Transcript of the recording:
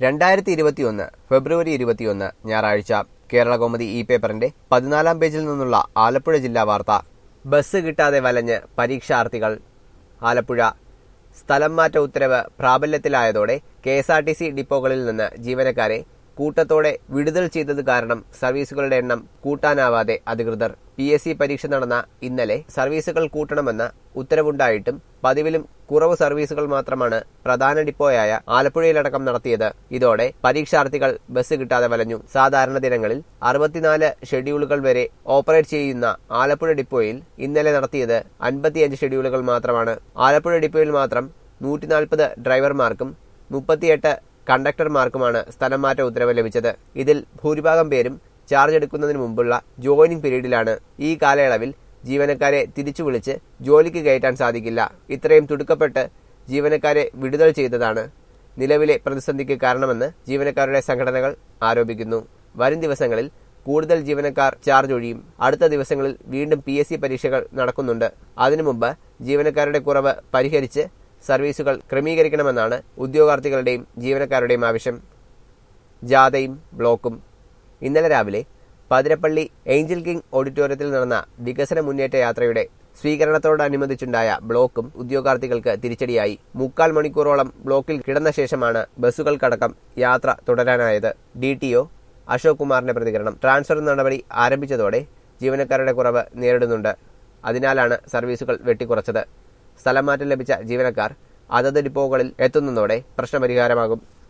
രണ്ടായിരത്തി ഇരുപത്തിയൊന്ന് ഫെബ്രുവരി ഇരുപത്തിയൊന്ന് ഞായറാഴ്ച കേരളകൗമുദി ഇ പേപ്പറിന്റെ പതിനാലാം പേജിൽ നിന്നുള്ള ആലപ്പുഴ ജില്ലാ വാർത്ത ബസ് കിട്ടാതെ വലഞ്ഞ് പരീക്ഷാർത്ഥികൾ ആലപ്പുഴ സ്ഥലം മാറ്റ ഉത്തരവ് പ്രാബല്യത്തിലായതോടെ K S R T C ഡിപ്പോകളിൽ നിന്ന് ജീവനക്കാരെ കൂട്ടത്തോടെ വിടുതൽ ചെയ്തത് കാരണം സർവീസുകളുടെ എണ്ണം കൂട്ടാനാവാതെ അധികൃതർ പി എസ് സി പരീക്ഷ നടന്ന ഇന്നലെ സർവീസുകൾ കൂട്ടണമെന്ന ഉത്തരവുണ്ടായിട്ടും പതിവിലും കുറവ് സർവീസുകൾ മാത്രമാണ് പ്രധാന ഡിപ്പോയായ ആലപ്പുഴയിലടക്കം നടത്തിയത് ഇതോടെ പരീക്ഷാർത്ഥികൾ ബസ് കിട്ടാതെ വലഞ്ഞു സാധാരണ ദിനങ്ങളിൽ അറുപത്തിനാല് ഷെഡ്യൂളുകൾ വരെ ഓപ്പറേറ്റ് ചെയ്യുന്ന ആലപ്പുഴ ഡിപ്പോയിൽ ഇന്നലെ നടത്തിയത് അൻപത്തിയഞ്ച് ഷെഡ്യൂളുകൾ മാത്രമാണ് ആലപ്പുഴ ഡിപ്പോയിൽ മാത്രം നൂറ്റി നാൽപ്പത് ഡ്രൈവർമാർക്കും മുപ്പത്തിയെട്ട് കണ്ടക്ടർമാർക്കുമാണ് സ്ഥലം മാറ്റ ഉത്തരവ് ലഭിച്ചത് ഇതിൽ ഭൂരിഭാഗം പേരും ചാർജ് എടുക്കുന്നതിന് മുമ്പുള്ള ജോയിനിങ് പീരീഡിലാണ് ഈ കാലയളവിൽ ജീവനക്കാരെ തിരിച്ചു വിളിച്ച് ജോലിക്ക് കയറ്റാൻ സാധിക്കില്ല ഇത്രയും തുടുക്കപ്പെട്ട് ജീവനക്കാരെ വിടുതൽ ചെയ്തതാണ് നിലവിലെ പ്രതിസന്ധിക്ക് കാരണമെന്ന് ജീവനക്കാരുടെ സംഘടനകൾ ആരോപിക്കുന്നു വരും ദിവസങ്ങളിൽ കൂടുതൽ ജീവനക്കാർ ചാർജ് ഒഴിയും അടുത്ത ദിവസങ്ങളിൽ വീണ്ടും പി എസ് സി പരീക്ഷകൾ നടക്കുന്നുണ്ട് അതിനു മുമ്പ് ജീവനക്കാരുടെ കുറവ് പരിഹരിച്ച് സർവീസുകൾ ക്രമീകരിക്കണമെന്നാണ് ഉദ്യോഗാർത്ഥികളുടെയും ജീവനക്കാരുടെയും ആവശ്യം ജാഥയും ബ്ലോക്കും ഇന്നലെ രാവിലെ പതിരപ്പള്ളി ഏഞ്ചൽ കിങ് ഓഡിറ്റോറിയത്തിൽ നടന്ന വികസന മുന്നേറ്റ യാത്രയുടെ സ്വീകരണത്തോടനുബന്ധിച്ചുണ്ടായ ബ്ലോക്കും ഉദ്യോഗാർത്ഥികൾക്ക് തിരിച്ചടിയായി മുക്കാൽ മണിക്കൂറോളം ബ്ലോക്കിൽ കിടന്ന ശേഷമാണ് ബസ്സുകൾക്കടക്കം യാത്ര തുടരാനായത് ഡി ടി ഒ അശോക് കുമാറിന്റെ പ്രതികരണം ട്രാൻസ്ഫർ നടപടി ആരംഭിച്ചതോടെ ജീവനക്കാരുടെ കുറവ് നേരിടുന്നുണ്ട് അതിനാലാണ് സർവീസുകൾ വെട്ടിക്കുറച്ചത് സ്ഥലം മാറ്റം ലഭിച്ച ജീവനക്കാർ അതത് ഡിപ്പോകളിൽ എത്തുന്നതോടെ പ്രശ്നപരിഹാരമാകും